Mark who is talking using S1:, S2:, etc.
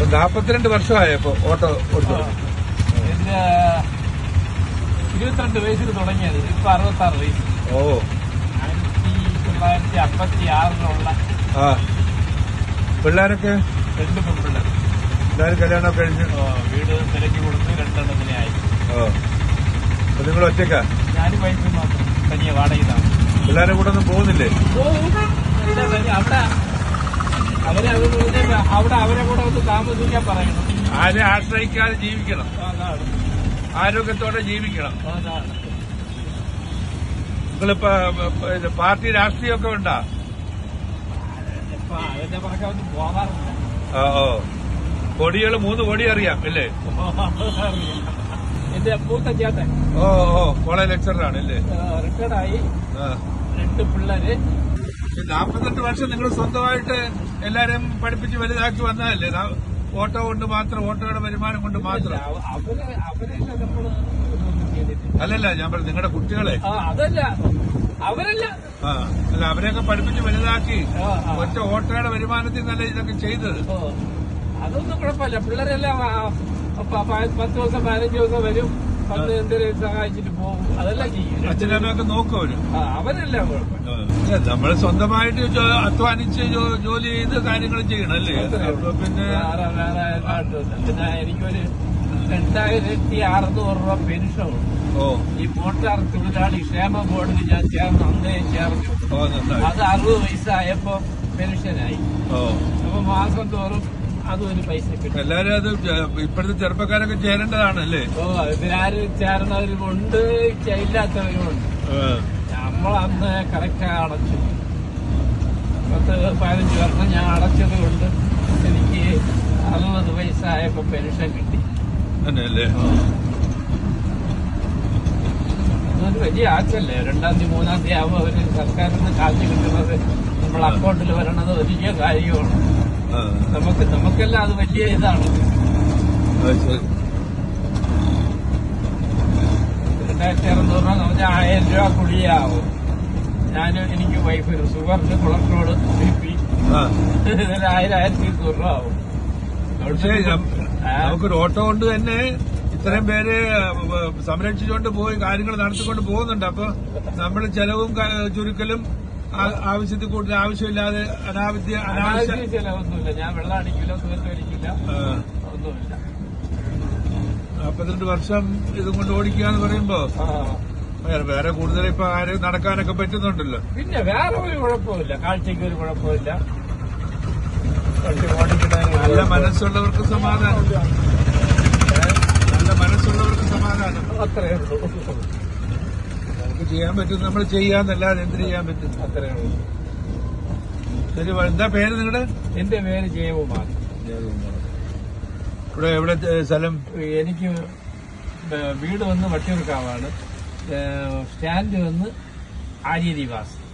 S1: നാപ്പത്തിരണ്ട് വർഷമായപ്പോ auto ഓടിച്ചു
S2: എന്റെ ഇരുപത്തിരണ്ട് വയസ്സിൽ തുടങ്ങിയത് ഇപ്പൊ അറുപത്തി ആറ് വയസ്സ്
S1: ഓ
S2: ആയിരത്തി തൊള്ളായിരത്തി അമ്പത്തി ആറിലുള്ള
S1: ആ പിള്ളേരൊക്കെ
S2: രണ്ട് പെൺപിള്ളേർ
S1: എല്ലാവരും കല്യാണമൊക്കെ കഴിഞ്ഞു
S2: വീട് തിരക്കി കൊടുത്ത് രണ്ടെണ്ണത്തിനെ ആയി
S1: ഓ അപ്പൊ നിങ്ങൾ ഒറ്റക്കാ
S2: ഞാനും വൈഫും മാത്രം തനിയെ വാടകയിലാണ്
S1: പിള്ളേരെ കൂടെ ഒന്നും പോകുന്നില്ലേ
S2: അവിടെ അവരെ അത് പറഞ്ഞ് അവിടെ അവരെ കൂടെ ഒന്ന് താമസിക്കാൻ പറയണം
S1: ആരെ ആശ്രയിക്കാതെ ജീവിക്കണം
S2: അതാണ്
S1: ആരോഗ്യത്തോടെ ജീവിക്കണം
S2: അതാണ്
S1: നിങ്ങളിപ്പോ ഇപ്പൊ ഇത് പാർട്ടി രാഷ്ട്രീയമൊക്കെ ഉണ്ടാ
S2: ഇപ്പൊ അതിന്റെ പുറകെ ഒന്നും പോകാറില്ല
S1: ഓ ഓ കൊടികൾ മൂന്ന് കൊടി അറിയാം അല്ലേ
S2: എന്റെ മൂത്ത ചേട്ടൻ
S1: ഓ ഓ കോളേജ് ലെക്ചറാണ് അല്ലേ
S2: റിട്ടയർഡായി
S1: ആ.
S2: രണ്ട് പിള്ളേര്
S1: ഈ നാപ്പത്തെട്ട് വർഷം നിങ്ങൾ സ്വന്തമായിട്ട് എല്ലാരെയും പഠിപ്പിച്ച് വലുതാക്കി വന്നതല്ലേ നാ- ഓട്ടോ കൊണ്ട് മാത്രം ഓട്ടോയുടെ വരുമാനം കൊണ്ട് മാത്രം
S2: അവ- അവര് അവരെ നമ്മള് ഒന്നും ചെയ്തിട്ടില്ല
S1: അല്ലല്ല ഞാൻ പറഞ്ഞു നിങ്ങളുടെ കുട്ടികളെ
S2: ആ അതല്ല അവരല്ല
S1: ആ അല്ല അവരെയൊക്കെ പഠിപ്പിച്ച് വലുതാക്കി
S2: ആ, ആ.
S1: ഒറ്റ ഓട്ടോയുടെ വരുമാനത്തിൽ നല്ല ഇതൊക്കെ ചെയ്തത്
S2: ഓ, അതൊന്നും കുഴപ്പമില്ല പിള്ളേരെല്ലാം ആ, പ- പ- പത്ത് ദിവസം പതിനഞ്ച് ദിവസം വരും വന്ന് എന്തെങ്കിലും സഹായിച്ചിട്ട് പോകും അതെല്ലാം ചെയ്യും
S1: അച്ഛനമ്മയൊക്കെ നോക്കും അവര്
S2: ആ, അവരെല്ലാം കുഴപ്പമില്ല
S1: നമ്മൾ സ്വന്തമായിട്ട് ജോ- അധ്വാനിച്ച് ജോ- ജോലി ചെയ്ത് കാര്യങ്ങൾ ചെയ്യണം അല്ലേ അപ്പൊ പിന്നെ
S2: വേറെ വേറെ ആയിട്ടൊന്നുമില്ല. പിന്നെ എനിക്കൊരു രണ്ടായിരത്തി അറുന്നൂറ് രൂപ പെൻഷനുണ്ട്
S1: ഓ
S2: ഈ മോട്ടാർ തൊഴിലാളി ക്ഷേമ ബോർഡിൽ ഞാൻ ചേർന്ന് അന്നേ ചേർന്നു
S1: ഓ നന്നായി
S2: അത് അറുപത് വയസ്സായപ്പോ പെൻഷനായി
S1: ഓ
S2: അപ്പൊ മാസം തോറും അതും ഒരു പൈസ കിട്ടും
S1: എല്ലാരും അത് ജ- ഇപ്പോഴത്തെ ചെറുപ്പക്കാരൊക്കെ ചേരേണ്ടതാണ് അല്ലേ
S2: ഓ ഇതിലാരും ചേർന്നവരുമുണ്ട് ഇല്ലാത്തവരുമുണ്ട് നമ്മളന്ന് കറക്റ്റ് അടച്ചു പത്ത് പതിനഞ്ച് വർഷം ഞാൻ അടച്ചത് കൊണ്ട് എനിക്ക് അറുപത് വയസ്സായപ്പോ പെൻഷൻ കിട്ടി
S1: തന്നെ അല്ലേ
S2: അതൊരു വലിയ ആച്ചല്ലേ രണ്ടാം തീയതി മൂന്നാം തീയതി ആകുമ്പോൾ അവര് സർക്കാരിൽ നിന്ന് കാശ് കിട്ടുന്നത് നമ്മൾ അക്കൗണ്ടിൽ വരണത് വലിയ കാര്യമാണ്
S1: ആ,
S2: നമുക്ക് നമുക്കെല്ലാം അത് വലിയ ഇതാണ്
S1: അത് ശരി.
S2: രണ്ടായിരത്തി അറുന്നൂറ് രൂപ നമുക്ക് ആയിരം രൂപ കുടിയാവും ഞാൻ എനിക്ക് വൈഫ് ഒരു ഷുഗറിന് കൊളസ്ട്രോള് ബി പി
S1: ആ,
S2: ഇതിൽ ആയിരം ആയിരത്തി ഇരുന്നൂറ് രൂപ ആവും
S1: പക്ഷേ നം-
S2: ആ,
S1: നമുക്കൊരു ഓട്ടോ കൊണ്ട് തന്നെ ഇത്രയും പേര് സംരക്ഷിച്ചുകൊണ്ട് പോയി കാര്യങ്ങൾ നടത്തിക്കൊണ്ട് പോകുന്നുണ്ട് അപ്പൊ നമ്മൾ ചെലവും ക- ചുരുക്കലും ആ- ആവശ്യത്തിൽ കൂടുതൽ ആവശ്യമില്ലാതെ അനാവശ്യ അനാവശ്യ
S2: അനാവശ്യ ചിലവൊന്നുമില്ല ഞാൻ വെള്ളം അടിക്കില്ല സുഖത്ത് അടിക്കില്ല
S1: ആ,
S2: ഒന്നുമില്ല
S1: നാപ്പത്തിരണ്ട് വർഷം ഇതും കൊണ്ട് ഓടിക്കുക എന്ന് പറയുമ്പോ
S2: ആ.
S1: വേറെ- വേറെ കൂടുതൽ ഇപ്പൊ ആരും നടക്കാനൊക്കെ പറ്റുന്നുണ്ടല്ലോ
S2: പിന്നെ വേറെ ഒരു കുഴപ്പമില്ല കാഴ്ചയ്ക്ക് ഒരു കുഴപ്പമില്ല വണ്ടി ഓടിക്കുന്നതിന്
S1: നല്ല
S2: കുഴപ്പമില്ല.
S1: മനസ്സുള്ളവർക്ക് സമാധാനം ഏ? നല്ല മനസ്സുള്ളവർക്ക് സമാധാനം
S2: അത്രേ ഉള്ളൂ
S1: നമുക്ക് ചെയ്യാൻ പറ്റും നമ്മൾ ചെയ്യാന്നല്ലാതെ എന്തിനു ചെയ്യാൻ പറ്റും
S2: അത്രേ ഉള്ളൂ
S1: ശരി എന്താ പേര് നിങ്ങളുടെ
S2: എന്റെ പേര് ജയകുമാർ
S1: ഇവിടെ എവിടെ ഏ, സ്ഥലം
S2: എനിക്ക് വീട് വന്ന് വട്ടിയൂർക്കാവാണ് ഏഹ് സ്റ്റാൻഡ് വന്ന് ആര്യനിവാസ്